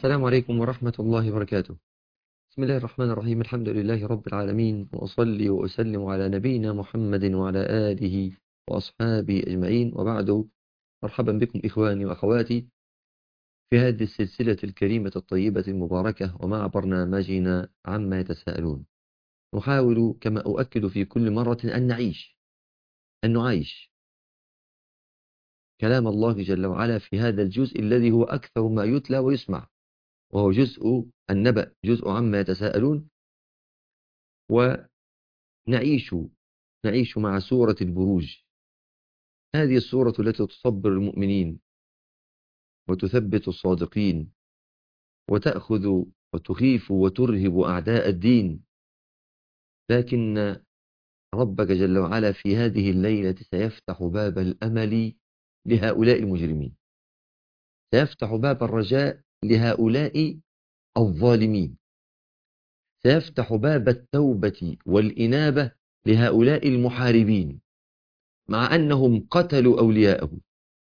السلام عليكم ورحمة الله وبركاته بسم الله الرحمن الرحيم الحمد لله رب العالمين وأصلي وأسلم على نبينا محمد وعلى آله وأصحابه أجمعين وبعد مرحبا بكم إخواني وأخواتي في هذه السلسلة الكريمة الطيبة المباركة ومع برنامجنا عما يتساءلون نحاول كما أؤكد في كل مرة أن نعيش أن نعيش كلام الله جل وعلا في هذا الجزء الذي هو أكثر ما يتلى ويسمع وهو جزء النبأ جزء عما يتساءلون ونعيش نعيش مع سورة البروج هذه السورة التي تصبر المؤمنين وتثبت الصادقين وتأخذ وتخيف وترهب أعداء الدين لكن ربك جل وعلا في هذه الليلة سيفتح باب الأمل لهؤلاء المجرمين سيفتح باب الرجاء لهؤلاء الظالمين سيفتح باب التوبة والإنابة لهؤلاء المحاربين مع أنهم قتلوا أولياءه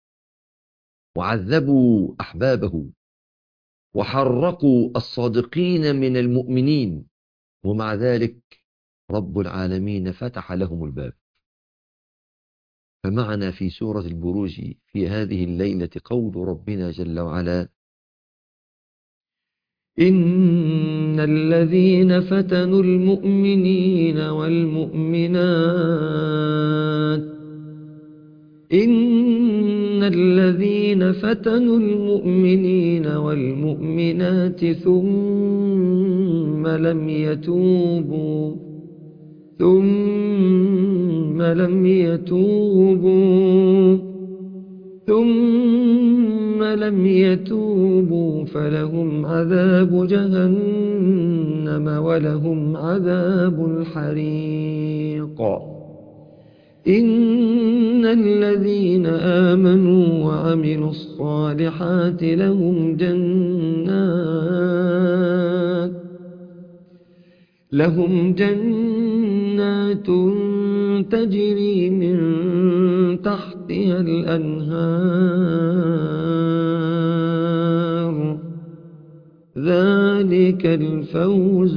وعذبوا أحبابه وحرقوا الصادقين من المؤمنين ومع ذلك رب العالمين فتح لهم الباب فمعنا في سورة البروج في هذه الليلة قول ربنا جل وعلا إن الذين فتنوا المؤمنين والمؤمنات إن الذين فتنوا المؤمنين والمؤمنات ثم لم يتوبوا ثم لم يتوبوا ثم لم يتوبوا فلهم عذاب جهنم ولهم عذاب الحريق إن الذين آمنوا وعملوا الصالحات لهم جنات لهم جنات تجري من تحتها الأنهار ذلك الفوز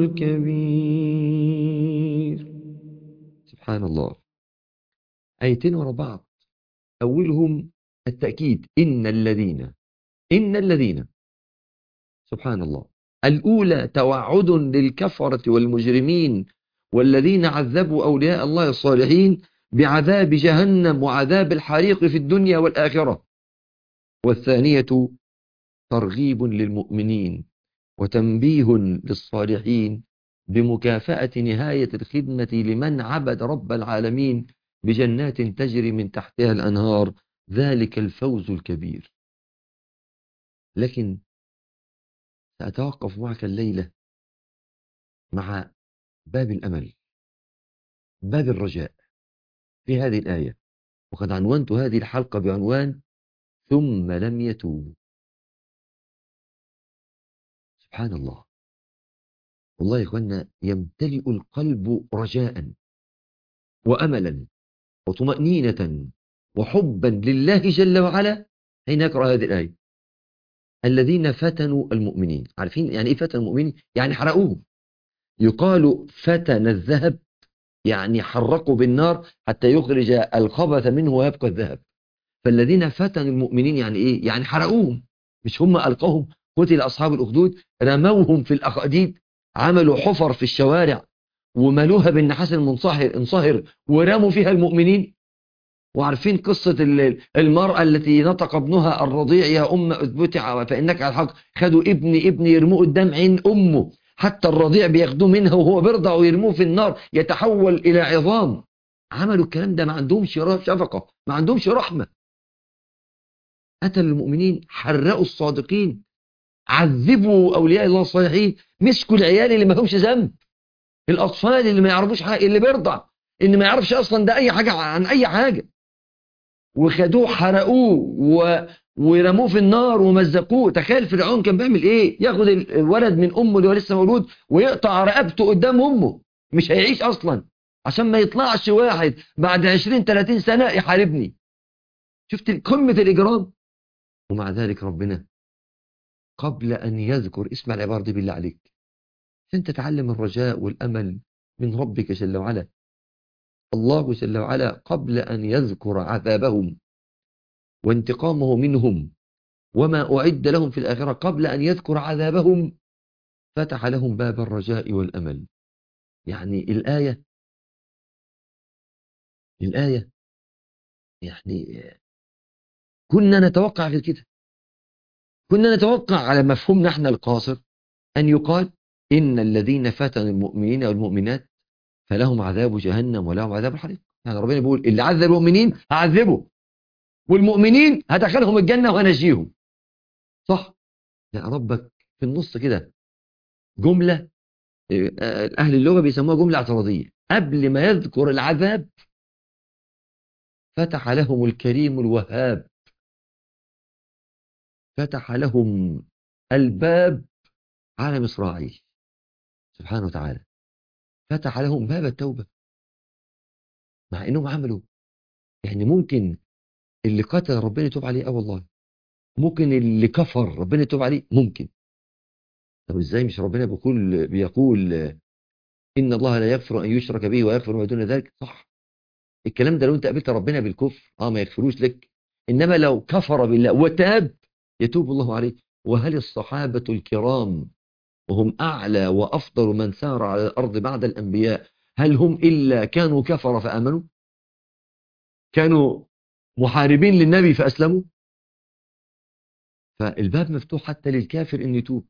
الكبير سبحان الله آيتين ورا بعض أولهم التأكيد إن الذين إن الذين سبحان الله الأولى توعد للكفرة والمجرمين والذين عذبوا أولياء الله الصالحين بعذاب جهنم وعذاب الحريق في الدنيا والآخرة والثانية ترغيب للمؤمنين وتنبيه للصالحين بمكافأة نهاية الخدمة لمن عبد رب العالمين بجنات تجري من تحتها الأنهار ذلك الفوز الكبير لكن سأتوقف معك الليلة مع باب الأمل باب الرجاء في هذه الآية وقد عنونت هذه الحلقة بعنوان ثم لم يتوبوا سبحان الله والله يا إخوانا يمتلئ القلب رجاء وأملا وطمأنينة وحبا لله جل وعلا حين يقرأ هذه الآية الذين فتنوا المؤمنين عارفين يعني إيه فتن المؤمنين يعني حرقوهم يقال فتن الذهب يعني حرقوا بالنار حتى يخرج الخبث منه ويبقى الذهب فالذين فتنوا المؤمنين يعني إيه يعني حرقوهم مش هم ألقوهم قتل أصحاب الأخدود رموهم في الأخاديد عملوا حفر في الشوارع وملوها بالنحاس المنصهر انصهر ورموا فيها المؤمنين وعارفين قصة المرأة التي نطق ابنها الرضيع يا أم اثبتي فإنك على الحق خدوا ابني ابني يرموه قدام عين أمه حتى الرضيع بياخدوه منها وهو بيرضع ويرموه في النار يتحول إلى عظام عملوا الكلام ده ما عندهمش شفقة ما عندهمش رحمة قتلوا المؤمنين حرقوا الصادقين عذبوا أولياء الله الصالحين مسكوا العيال اللي ما لهمش ذنب الأطفال اللي ما يعرفوش حاجة اللي بيرضع اللي ما يعرفش أصلا ده أي حاجة عن أي حاجة وخدوه حرقوه و... ورموه في النار ومزقوه تخيل فرعون كان بيعمل ايه ياخد الولد من امه اللي هو لسه مولود ويقطع رقبته قدام امه مش هيعيش اصلا عشان ما يطلعش واحد بعد 20 30 سنة يحاربني شفت قمة الاجرام ومع ذلك ربنا قبل أن يذكر اسمع العبارة دي بالله عليك عشان تتعلم الرجاء والأمل من ربك جل وعلا الله جل وعلا قبل أن يذكر عذابهم وانتقامه منهم وما أعد لهم في الآخرة قبل أن يذكر عذابهم فتح لهم باب الرجاء والأمل يعني الآية الآية يعني كنا نتوقع غير كده كنا نتوقع على مفهومنا احنا القاصر أن يقال إن الذين فتنوا المؤمنين والمؤمنات فلهم عذاب جهنم ولهم عذاب الحريق يعني ربنا بيقول اللي عذب المؤمنين هعذبه والمؤمنين هدخلهم الجنة وهنجيهم صح لا ربك في النص كده جملة أهل اللغة بيسموها جملة اعتراضية قبل ما يذكر العذاب فتح لهم الكريم الوهاب فتح لهم الباب على مصراعيه سبحانه وتعالى فتح لهم باب التوبة مع انهم عملوا يعني ممكن اللي قتل ربنا يتوب عليه اه والله ممكن اللي كفر ربنا يتوب عليه ممكن طب ازاي مش ربنا بيقول بيقول ان الله لا يغفر ان يشرك به ويغفر ما دون ذلك صح الكلام ده لو انت قابلت ربنا بالكفر اه ما يغفروش لك انما لو كفر بالله وتاب يتوب الله عليه وهل الصحابة الكرام وهم أعلى وأفضل من سار على الأرض بعد الأنبياء هل هم إلا كانوا كفر فآمنوا كانوا محاربين للنبي فأسلموا فالباب مفتوح حتى للكافر أن يتوب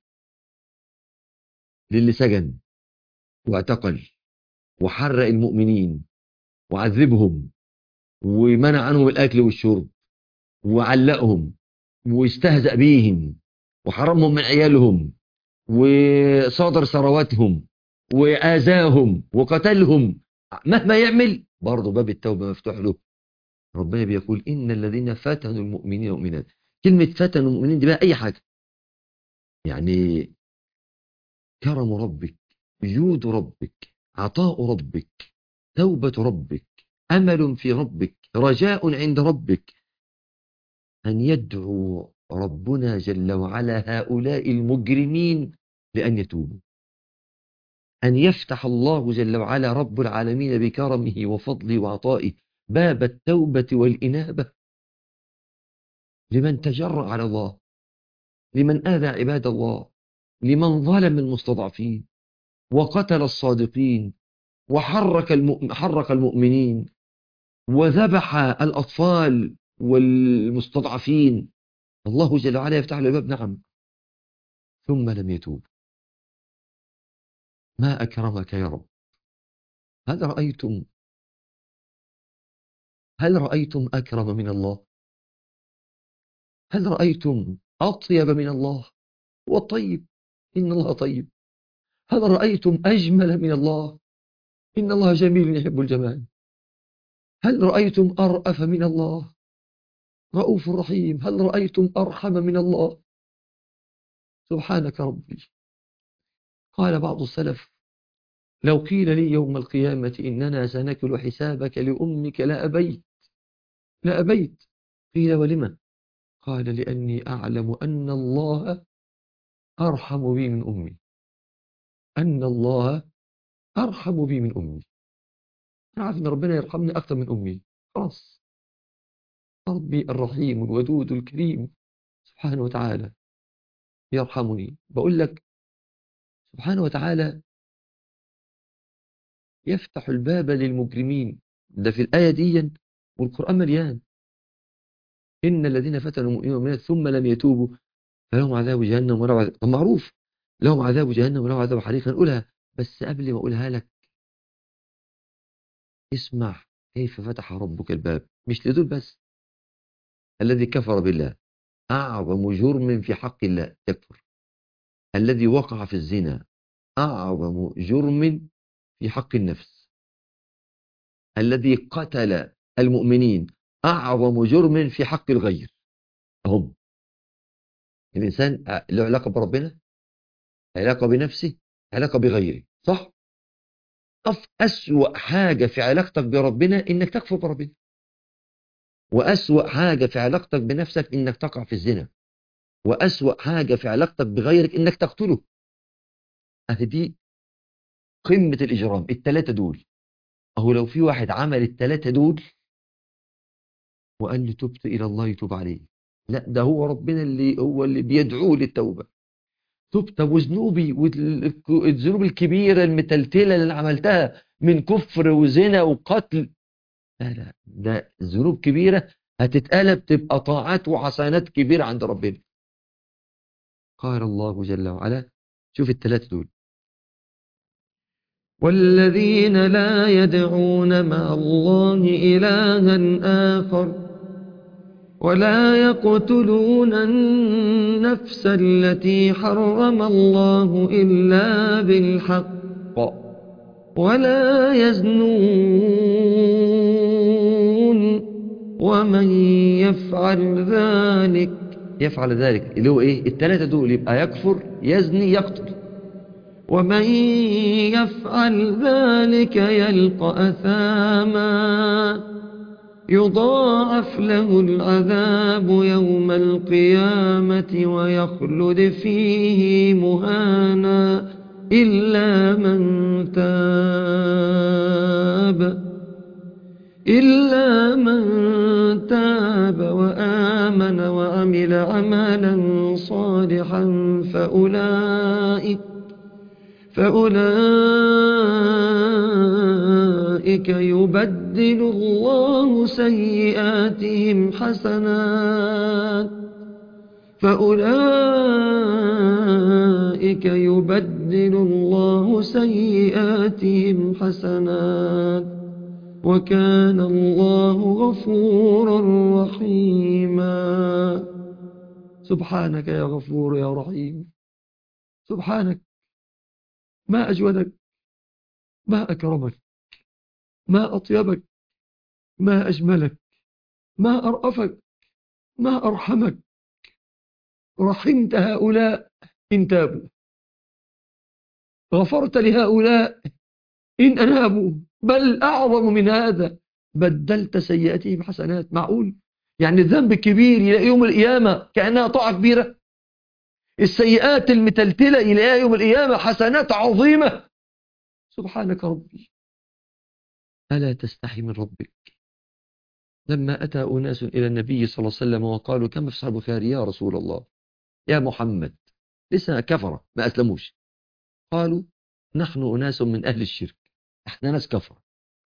للي سجن واعتقل وحرق المؤمنين وعذبهم ومنع عنهم الأكل والشرب وعلقهم واستهزأ بيهم وحرمهم من عيالهم وصادر ثرواتهم وآذاهم وقتلهم مهما يعمل برضه باب التوبة مفتوح له ربنا بيقول إن الذين فتنوا المؤمنين والمؤمنات كلمة فتنوا المؤمنين دي بقى أي حاجة يعني كرم ربك جود ربك عطاء ربك توبة ربك أمل في ربك رجاء عند ربك أن يدعو ربنا جل وعلا هؤلاء المجرمين لأن يتوبوا أن يفتح الله جل وعلا رب العالمين بكرمه وفضله وعطائه باب التوبة والإنابة لمن تجرأ على الله لمن آذى عباد الله لمن ظلم المستضعفين وقتل الصادقين وحرك المؤمن حرك المؤمنين وذبح الأطفال والمستضعفين الله جل وعلا يفتح له الباب نعم ثم لم يتوب ما أكرمك يا رب هل رأيتم هل رأيتم أكرم من الله هل رأيتم أطيب من الله والطيب إن الله طيب هل رأيتم أجمل من الله إن الله جميل يحب الجمال هل رأيتم أرأف من الله رؤوف رحيم هل رأيتم أرحم من الله سبحانك ربي قال بعض السلف لو قيل لي يوم القيامة إننا سنكل حسابك لأمك لأبيت لأبيت قيل ولم قال لأني أعلم أن الله أرحم بي من أمي أن الله أرحم بي من أمي أنا عارف أن ربنا يرحمني أكثر من أمي خلاص ربي الرحيم الودود الكريم سبحانه وتعالى يرحمني بقول لك سبحانه وتعالى يفتح الباب للمجرمين ده في الآية دي والقرآن مليان إن الذين فتنوا المؤمنين والمؤمنات ثم لم يتوبوا فلهم عذاب جهنم ولهم عذاب طب معروف لهم عذاب جهنم ولهم عذاب حريق هنقولها بس قبل ما أقولها لك اسمع كيف فتح ربك الباب مش لدول بس الذي كفر بالله أعظم جرم في حق الله يكفر الذي وقع في الزنا أعظم جرم في حق النفس الذي قتل المؤمنين أعظم جرم في حق الغير هم الإنسان له علاقة بربنا علاقة بنفسه علاقة بغيره صح أف أسوأ حاجة في علاقتك بربنا إنك تكفر بربنا وأسوأ حاجة في علاقتك بنفسك إنك تقع في الزنا وأسوأ حاجة في علاقتك بغيرك إنك تقتله أهي دي قمة الإجرام التلاتة دول أهو لو في واحد عمل التلاتة دول وقال لي تبت إلى الله يتوب عليه لا ده هو ربنا اللي هو اللي بيدعوه للتوبة تبت وذنوبي والذنوب الكبيرة المتلتلة اللي عملتها من كفر وزنا وقتل لا لا ده ذنوب كبيرة هتتقلب تبقى طاعات وحسنات كبيرة عند ربنا قال الله جل وعلا شوف الثلاثة دول والذين لا يدعون مع الله إلها آخر ولا يقتلون النفس التي حرم الله إلا بالحق ولا يزنون ومن يفعل ذلك يفعل ذلك اللي هو ايه الثلاثة دول يبقى يكفر يزني يقتل ومن يفعل ذلك يلقى أثاما يضاعف له العذاب يوم القيامة ويخلد فيه مهانا إلا من تاب إلا من تاب وآمن وعمل عملا صالحا فأولئك فأولئك يبدل الله سيئاتهم حسنات فأولئك يبدل الله سيئاتهم حسنات وكان الله غفورا رحيما سبحانك يا غفور يا رحيم سبحانك ما أجودك ما أكرمك ما أطيبك ما أجملك ما أرأفك ما أرحمك رحمت هؤلاء إن تابوا غفرت لهؤلاء إن أنابوا بل أعظم من هذا بدلت سيئاتهم حسنات معقول يعني الذنب الكبير إلى يوم القيامة كأنها طاعة كبيرة السيئات المتلتلة إلى يوم القيامة حسنات عظيمة سبحانك ربي ألا تستحي من ربك لما أتى أناس إلى النبي صلى الله عليه وسلم وقالوا كم في صحيح البخاري يا رسول الله يا محمد لسه كفرة ما أسلموش قالوا نحن أناس من أهل الشرك احنا ناس كفرة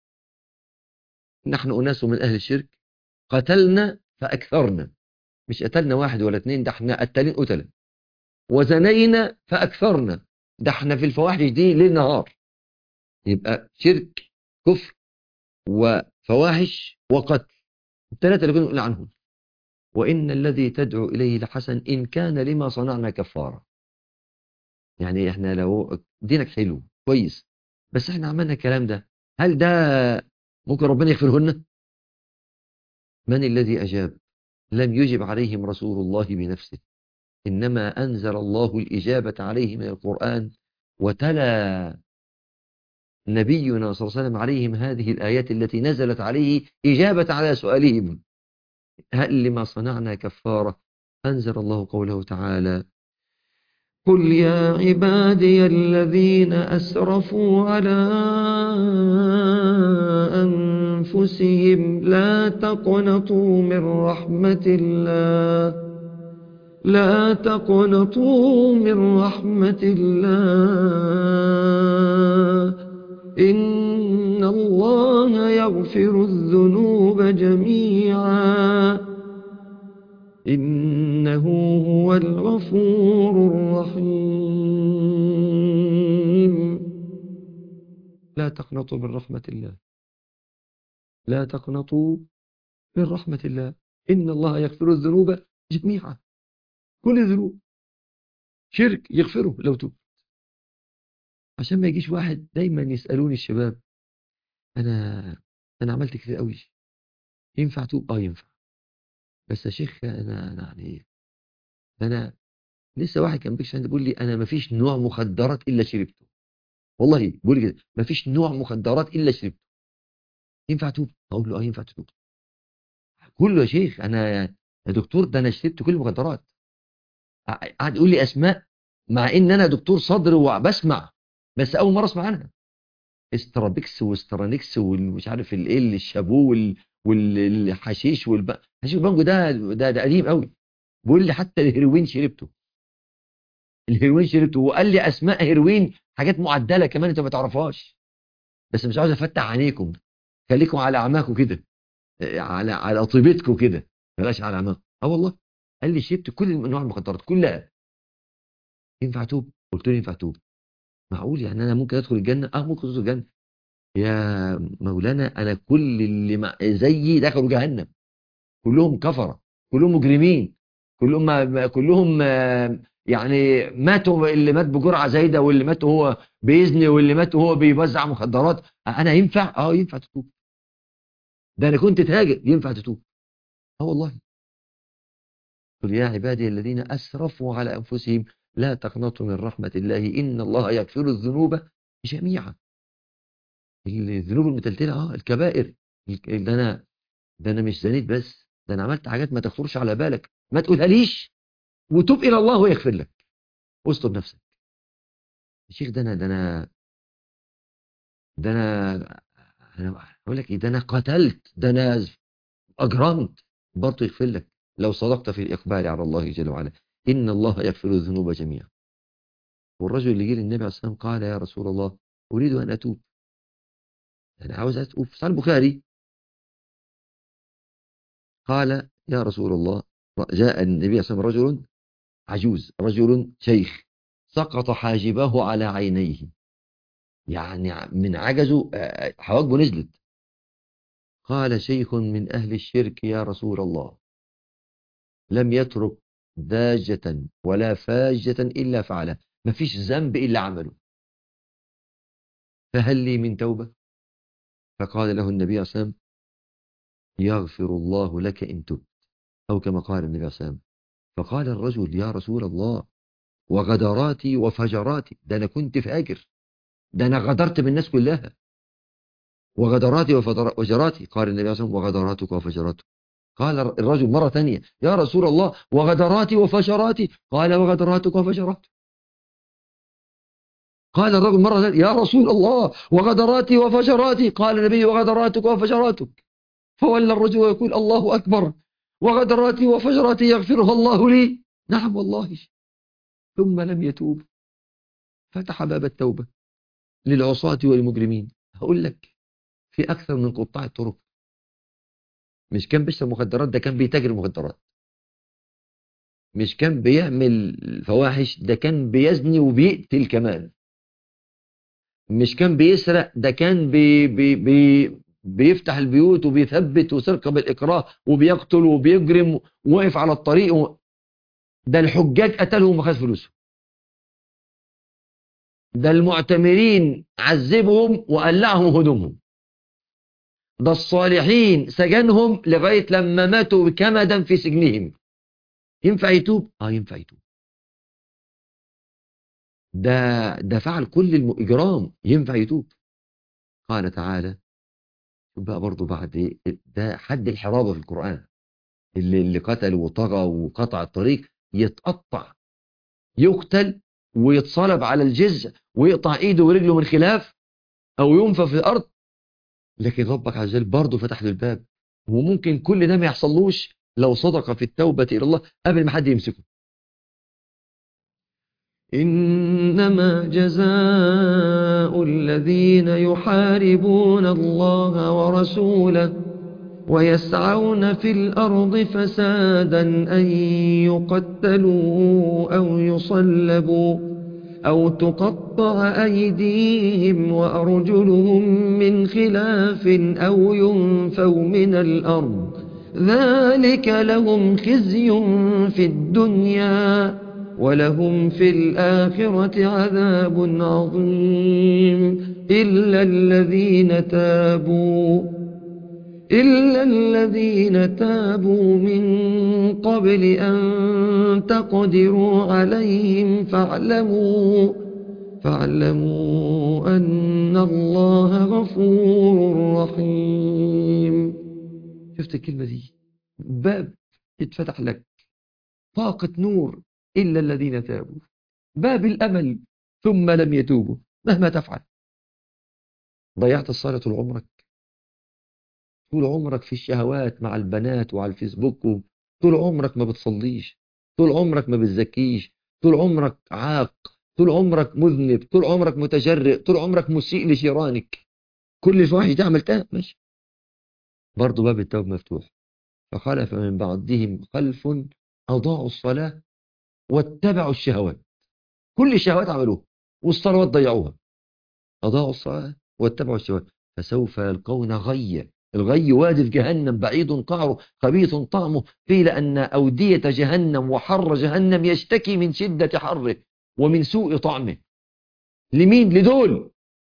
نحن أناس من أهل الشرك قتلنا فأكثرنا مش قتلنا واحد ولا اتنين ده احنا قتلين قتلة وزنينا فأكثرنا ده احنا في الفواحش دي ليل نهار يبقى شرك كفر وفواحش وقتل الثلاثة اللي كنا نقول عنهم وإن الذي تدعو إليه لحسن إن كان لما صنعنا كفارة يعني احنا لو دينك حلو كويس بس احنا عملنا الكلام ده هل ده ممكن ربنا يغفرهن من الذي أجاب لم يجب عليهم رسول الله بنفسه إنما أنزل الله الإجابة عليه من القرآن وتلا نبينا صلى الله عليه وسلم عليهم هذه الآيات التي نزلت عليه إجابة على سؤالهم هل لما صنعنا كفارة أنزل الله قوله تعالى قل يا عبادي الذين أسرفوا على أنفسهم لا تقنطوا من رحمة الله لا تقنطوا من رحمة الله إن الله يغفر الذنوب جميعا إنه هو الغفور الرحيم لا تقنطوا من رحمة الله لا تقنطوا من رحمة الله إن الله يغفر الذنوب جميعا كل الذنوب شرك يغفره لو توب عشان ما يجيش واحد دايما يسألوني الشباب أنا أنا عملت كتير قوي ينفع توب آه ينفع بس يا شيخ أنا أنا يعني أنا لسه واحد كان بيكشف عندي بيقول لي أنا ما فيش نوع مخدرات إلا شربته والله بيقول لي كده ما فيش نوع مخدرات إلا شربته ينفع توب أقول له آه ينفع تتوب كله يا شيخ أنا يا دكتور ده أنا شربت كل المخدرات قعد يقول لي اسماء مع ان انا دكتور صدر وبسمع بس اول مره اسمع عنها استرابيكس واسترانيكس والمش عارف الايه الشابو وال- والحشيش والب... حشيش البانجو ده ده ده قديم قوي بيقول لي حتى الهيروين شربته الهيروين شربته وقال لي اسماء هيروين حاجات معدله كمان انت ما تعرفهاش بس مش عاوز افتح عينيكم خليكم على اعماقكم كده آه، على على طيبتكم كده بلاش على اعماقكم اه والله قال لي شربت كل انواع المخدرات كلها ينفع توب قلت له ينفع توب معقول يعني انا ممكن ادخل الجنه اه ممكن ادخل الجنه يا مولانا انا كل اللي مع- زيي دخلوا جهنم كلهم كفره كلهم مجرمين كلهم ما- ما- كلهم آه، يعني ماتوا اللي مات بجرعه زايده واللي مات وهو بيزني واللي مات وهو بيوزع مخدرات انا ينفع اه ينفع تتوب ده انا كنت تاجر ينفع تتوب اه والله قل يا عبادي الذين اسرفوا على انفسهم لا تقنطوا من رحمه الله ان الله يغفر الذنوب جميعا الذنوب المتلتله اه الكبائر الك- ده انا ده انا مش زنيت بس ده انا عملت حاجات ما تخطرش على بالك ما تقولها ليش وتوب الى الله ويغفر لك واستر نفسك يا شيخ ده انا ده انا ده انا انا اقول لك ايه ده انا قتلت ده انا اجرمت برضه يغفر لك لو صدقت في الاقبال على الله جل وعلا ان الله يغفر الذنوب جميعا والرجل اللي جه للنبي عليه الصلاه والسلام قال يا رسول الله اريد ان اتوب انا عاوز اتوب في صحيح البخاري قال يا رسول الله جاء النبي صلى الله عليه وسلم رجل عجوز رجل شيخ سقط حاجبه على عينيه يعني من عجزه آه، حواجبه نزلت قال شيخ من أهل الشرك يا رسول الله لم يترك داجة ولا فاجة إلا فعلها مفيش ذنب إلا عمله فهل لي من توبة فقال له النبي صلى الله عليه وسلم يغفر الله لك إن تبت أو كما قال النبي صلى الله عليه وسلم فقال الرجل يا رسول الله وغدراتي وفجراتي ده أنا كنت فاجر ده أنا غدرت بالناس كلها وغدراتي وفجر- وفجراتي قال النبي صلى الله عليه وسلم وغدراتك وفجراتك قال الرجل مرة ثانية يا رسول الله وغدراتي وفجراتي قال وغدراتك وفجراتك قال الرجل مرة ثانية يا رسول الله وغدراتي وفجراتي قال النبي وغدراتك وفجراتك فولى الرجل ويقول الله أكبر وغدراتي وفجراتي يغفرها الله لي نعم والله ثم لم يتوب فتح باب التوبة للعصاة والمجرمين هقول لك في أكثر من قطاع الطرق مش كان بيشرب مخدرات ده كان بيتاجر مخدرات مش كان بيعمل فواحش ده كان بيزني وبيقتل كمان مش كان بيسرق ده كان بي بي بي بيفتح البيوت وبيثبت وسرقة بالإكراه وبيقتل وبيجرم وواقف على الطريق و... ده الحجاج قتلهم وخد فلوسهم ده المعتمرين عذبهم وقلعهم هدومهم ده الصالحين سجنهم لغاية لما ماتوا كمدا في سجنهم ينفع يتوب؟ اه ينفع يتوب ده ده فعل كل الإجرام ينفع يتوب قال تعالى شوف بقى برضو بعد إيه؟ ده حد الحرابة في القرآن اللي, اللي قتل وطغى وقطع الطريق يتقطع يقتل ويتصلب على الجزء ويقطع ايده ورجله من خلاف او ينفى في الارض لكن ربك عز وجل برضه فتح له الباب وممكن كل ده ما يحصلوش لو صدق في التوبة إلى الله قبل ما حد يمسكه إنما جزاء الذين يحاربون الله ورسوله ويسعون في الأرض فسادا أن يقتلوا أو يصلبوا أو تقطع أيديهم وأرجلهم من خلاف أو ينفوا من الأرض ذلك لهم خزي في الدنيا ولهم في الآخرة عذاب عظيم إلا الذين تابوا إلا الذين تابوا من قبل أن تقدروا عليهم فاعلموا فاعلموا أن الله غفور رحيم شفت الكلمة دي باب يتفتح لك طاقة نور إلا الذين تابوا باب الأمل ثم لم يتوبوا مهما تفعل ضيعت الصلاة طول عمرك طول عمرك في الشهوات مع البنات وعلى الفيسبوك طول عمرك ما بتصليش طول عمرك ما بتزكيش طول عمرك عاق طول عمرك مذنب طول عمرك متجرئ طول عمرك مسيء لجيرانك كل الفواحش دي عملتها ماشي برضه باب التوبة مفتوح فخلف من بعدهم خلف أضاعوا الصلاة واتبعوا الشهوات كل الشهوات عملوها والصلوات ضيعوها أضاعوا الصلاة واتبعوا الشهوات فسوف يلقون غيا الغي وادي في جهنم بعيد قعره خبيث طعمه قيل أن أودية جهنم وحر جهنم يشتكي من شدة حره ومن سوء طعمه لمين لدول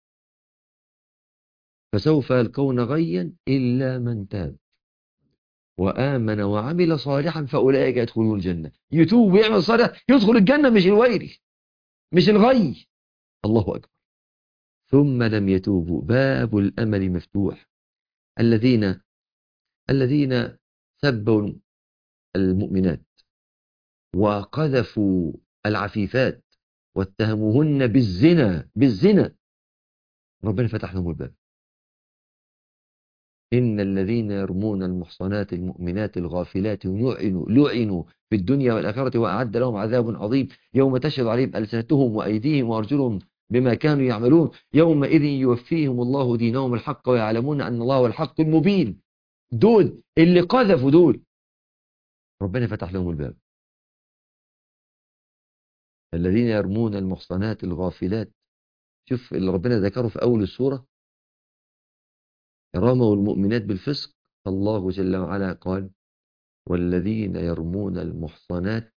فسوف يلقون غيا إلا من تاب وآمن وعمل صالحا فأولئك يدخلون الجنة يتوب ويعمل صالح يدخل الجنة مش الويري مش الغي الله أكبر ثم لم يتوبوا باب الأمل مفتوح الذين الذين سبوا المؤمنات وقذفوا العفيفات واتهموهن بالزنا بالزنا ربنا فتح لهم الباب إن الذين يرمون المحصنات المؤمنات الغافلات لعنوا لعنوا في الدنيا والآخرة وأعد لهم عذاب عظيم يوم تشهد عليهم ألسنتهم وأيديهم وأرجلهم بما كانوا يعملون يومئذ يوفيهم الله دينهم الحق ويعلمون أن الله هو الحق المبين دول اللي قذفوا دول ربنا فتح لهم الباب الذين يرمون المحصنات الغافلات شوف اللي ربنا ذكره في أول السورة رموا المؤمنات بالفسق الله جل وعلا قال والذين يرمون المحصنات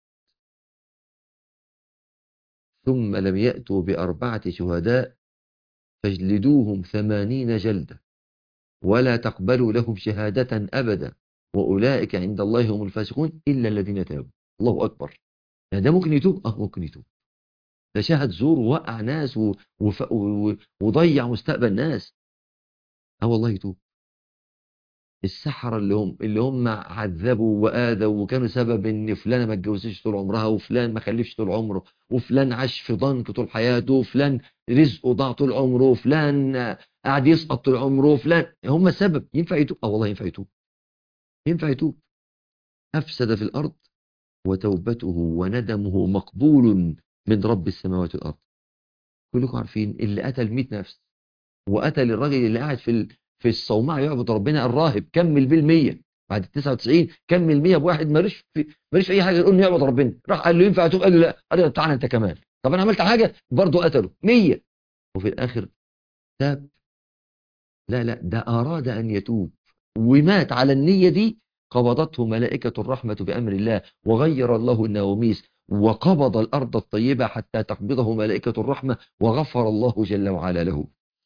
ثم لم يأتوا بأربعة شهداء فاجلدوهم ثمانين جلدة ولا تقبلوا لهم شهادة أبدا وأولئك عند الله هم الفاسقون إلا الذين تابوا الله أكبر يعني ده ممكن يتوب أه ممكن يتوب ده شهد زور ووقع ناس و... وف... و... وضيع مستقبل ناس اه والله يتوب السحرة اللي هم اللي هم عذبوا وآذوا وكانوا سبب ان فلانة ما اتجوزتش طول عمرها وفلان ما خلفش طول عمره وفلان عاش في ضنك طول حياته وفلان رزقه ضاع طول عمره وفلان قاعد يسقط طول عمره وفلان هم السبب ينفع يتوب اه والله ينفع يتوب ينفع يتوب أفسد في الأرض وتوبته وندمه مقبول من رب السماوات والأرض كلكم عارفين اللي قتل 100 نفس وقتل الراجل اللي قاعد في ال... في الصومعة يعبد ربنا الراهب كمل بيه المية بعد ال 99 كمل 100 بواحد مالوش في مالوش في اي حاجه يقول انه يعبد ربنا راح قال له ينفع اتوب قال له لا قال له تعالى انت كمان طب انا عملت حاجه برضه قتله 100 وفي الاخر تاب لا لا ده اراد ان يتوب ومات على النيه دي قبضته ملائكه الرحمه بامر الله وغير الله النواميس وقبض الارض الطيبه حتى تقبضه ملائكه الرحمه وغفر الله جل وعلا له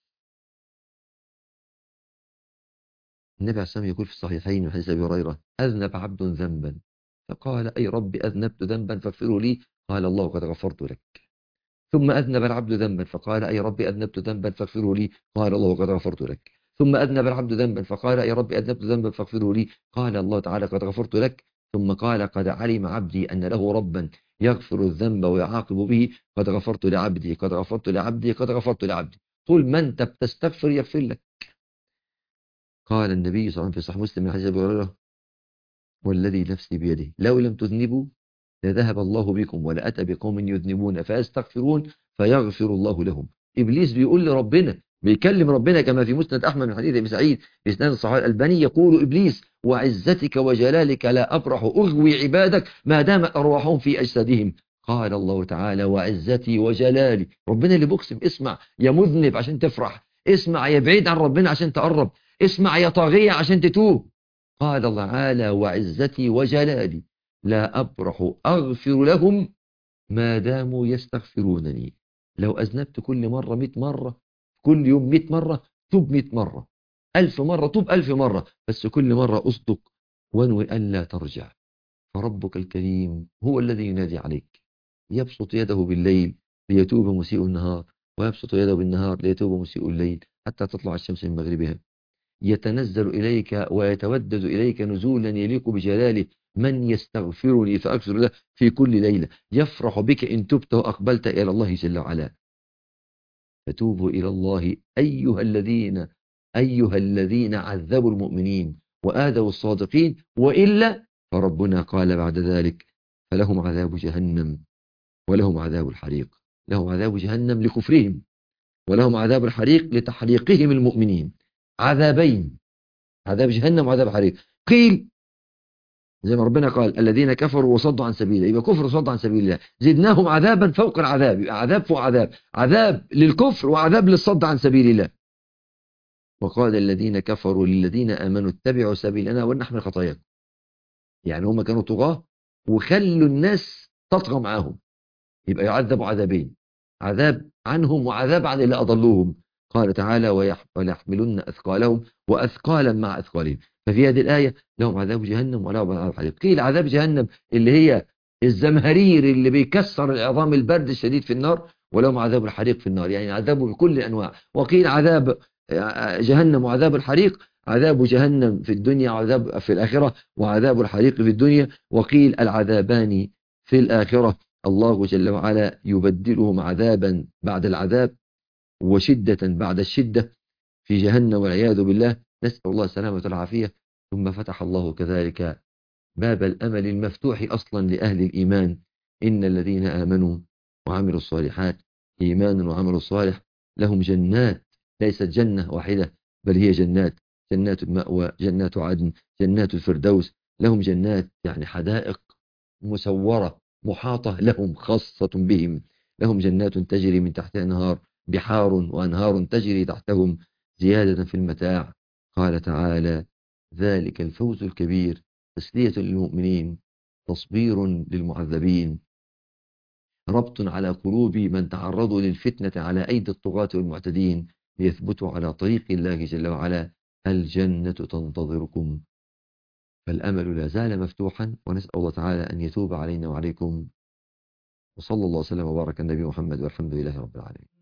النبي عليه الصلاة يقول في الصحيحين من حديث أبي هريرة أذنب عبد ذنبا فقال أي رب أذنبت ذنبا فاغفره لي قال الله قد غفرت لك ثم أذنب العبد ذنبا فقال أي رب أذنبت ذنبا فاغفره لي قال الله قد غفرت لك ثم أذنب العبد ذنبا فقال أي رب أذنبت ذنبا فاغفره لي قال الله تعالى قد غفرت لك ثم قال قد علم عبدي أن له ربا يغفر الذنب ويعاقب به قد غفرت لعبدي قد غفرت لعبدي قد غفرت لعبدي طول ما أنت بتستغفر يغفر لك قال النبي صلى الله عليه وسلم في صحيح مسلم من حديث ابي هريره والذي نفسي بيده لو لم تذنبوا لذهب الله بكم ولاتى بقوم يذنبون فيستغفرون فيغفر الله لهم ابليس بيقول لربنا بيكلم ربنا كما في مسند احمد من حديث ابي سعيد في اسناد الصحيح الالباني يقول ابليس وعزتك وجلالك لا ابرح اغوي عبادك ما دامت ارواحهم في اجسادهم قال الله تعالى وعزتي وجلالي ربنا اللي بقسم اسمع يا مذنب عشان تفرح اسمع يا بعيد عن ربنا عشان تقرب اسمع يا طاغية عشان تتوب قال الله تعالى وعزتي وجلالي لا أبرح أغفر لهم ما داموا يستغفرونني لو أذنبت كل مرة مئة مرة كل يوم مئة مرة توب مئة مرة ألف مرة توب ألف مرة بس كل مرة أصدق وانوي ألا ترجع فربك الكريم هو الذي ينادي عليك يبسط يده بالليل ليتوب مسيء النهار ويبسط يده بالنهار ليتوب مسيء الليل حتى تطلع الشمس من مغربها يتنزل إليك ويتودد إليك نزولا يليق بجلاله من يستغفرني فأغفر له في كل ليلة يفرح بك إن تبت وأقبلت إلى الله جل وعلا فتوبوا إلى الله أيها الذين أيها الذين عذبوا المؤمنين وآذوا الصادقين وإلا فربنا قال بعد ذلك فلهم عذاب جهنم ولهم عذاب الحريق لهم عذاب جهنم لكفرهم ولهم عذاب الحريق لتحريقهم المؤمنين عذابين عذاب جهنم وعذاب حريق قيل زي ما ربنا قال الذين كفروا وصدوا عن سبيله يبقى كفر وصد عن سبيل الله زدناهم عذابا فوق العذاب يبقى عذاب فوق عذاب عذاب للكفر وعذاب للصد عن سبيل الله وقال الذين كفروا للذين آمنوا اتبعوا سبيلنا ونحمل خطاياكم يعني هم كانوا طغاة وخلوا الناس تطغى معاهم يبقى يعذبوا عذابين عذاب عنهم وعذاب عن اللي أضلوهم قال تعالى ويحملن أثقالهم وأثقالا مع أثقالهم ففي هذه الآية لهم عذاب جهنم ولهم عذاب حريق قيل عذاب جهنم اللي هي الزمهرير اللي بيكسر العظام البرد الشديد في النار ولهم عذاب الحريق في النار يعني عذابه بكل الأنواع وقيل عذاب جهنم وعذاب الحريق عذاب جهنم في الدنيا وعذاب في الآخرة وعذاب الحريق في الدنيا وقيل العذابان في الآخرة الله جل وعلا يبدلهم عذابا بعد العذاب وشدة بعد الشدة في جهنم والعياذ بالله نسأل الله السلامة والعافية ثم فتح الله كذلك باب الأمل المفتوح أصلا لأهل الإيمان إن الذين آمنوا وعملوا الصالحات إيمان وعمل صالح لهم جنات ليست جنة واحدة بل هي جنات جنات المأوى جنات عدن جنات الفردوس لهم جنات يعني حدائق مسورة محاطة لهم خاصة بهم لهم جنات تجري من تحتها أنهار بحار وأنهار تجري تحتهم زيادة في المتاع قال تعالى ذلك الفوز الكبير تسلية للمؤمنين تصبير للمعذبين ربط على قلوب من تعرضوا للفتنة على أيدي الطغاة والمعتدين ليثبتوا على طريق الله جل وعلا الجنة تنتظركم فالأمل لا زال مفتوحا ونسأل الله تعالى أن يتوب علينا وعليكم وصلى الله وسلم وبارك النبي محمد والحمد لله رب العالمين